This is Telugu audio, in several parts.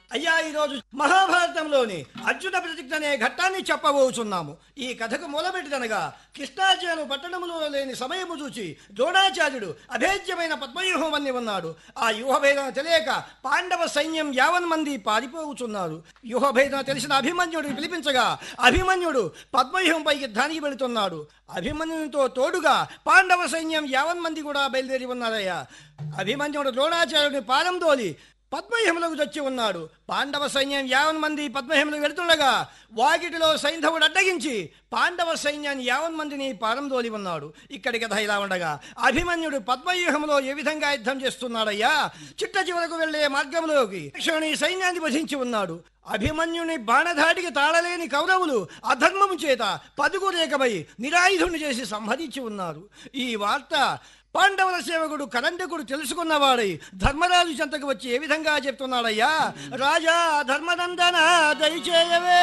అయ్యా ఈరోజు మహాభారతంలోని అర్జున ప్రతిజ్ఞ అనే ఘట్టాన్ని చెప్పబోచున్నాము ఈ కథకు మొదలుపెట్టిదనగా కృష్ణాచార్యులు పట్టణంలో లేని సమయము చూచి ద్రోణాచార్యుడు అభేద్యమైన పద్మవ్యూహమని ఉన్నాడు ఆ వ్యూహభేదన తెలియక పాండవ సైన్యం యావన్ మంది పారిపోవుచున్నారు వ్యూహభేదన తెలిసిన అభిమన్యుడిని పిలిపించగా అభిమన్యుడు పద్మవ్యూహంపై యుద్ధానికి వెళుతున్నాడు అభిమన్యునితో తోడుగా పాండవ సైన్యం యావన్ మంది కూడా బయలుదేరి ఉన్నారయ్యా అభిమన్యుడు ద్రోణాచార్యుడిని పాదం తోలి పద్మహ్యములకు వచ్చి ఉన్నాడు పాండవ సైన్యం యావన్ మంది పద్మహ్యములకు వెళుతుండగా వాకిటిలో సైంధవుడు అడ్డగించి పాండవ సైన్యాన్ని యావన్ మందిని పారందోలి ఉన్నాడు ఇక్కడి కథ ఇలా ఉండగా అభిమన్యుడు పద్మవ్యూహంలో ఏ విధంగా యుద్ధం చేస్తున్నాడయ్యా చిట్ట చివరకు వెళ్లే మార్గంలోకి క్షణి సైన్యాన్ని వధించి ఉన్నాడు అభిమన్యుని బాణధాటికి తాళలేని కౌరవులు అధర్మము చేత పదుగురేకమై నిరాయుధుని చేసి సంహరించి ఉన్నారు ఈ వార్త పాండవుల సేవకుడు కరండకుడు తెలుసుకున్నవాడై ధర్మరాజు చెంతకు వచ్చి ఏ విధంగా చెప్తున్నాడయ్యా రాజా ధర్మనందన దయచేయవే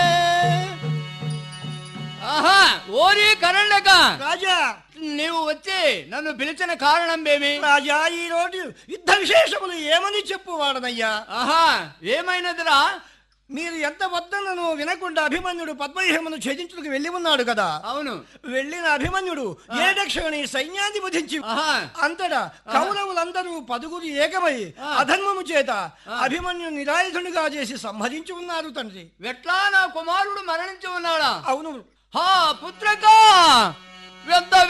ఆహా ఓరి కరణ్యక రాజా నీవు వచ్చి నన్ను పిలిచిన కారణం ఏమి రాజా ఈ రోజు యుద్ధ విశేషములు ఏమని చెప్పువాడనయ్యా ఆహా ఏమైనదిరా మీరు ఎంత వద్దనను వినకుండా అభిమన్యుడు పద్మవ్యూహమును ఛేదించుటకు వెళ్ళి ఉన్నాడు కదా అవును వెళ్ళిన అభిమన్యుడు ఏడక్షణి సైన్యాన్ని వధించి ఆహా అంతటా కౌరవులందరూ పదుగురు ఏకమై అధర్మము చేత అభిమన్యు నిరాయుధునిగా చేసి సంహరించి ఉన్నారు తండ్రి ఎట్లా నా కుమారుడు మరణించి ఉన్నాడా అవును హా పుత్రక వ్యర్థ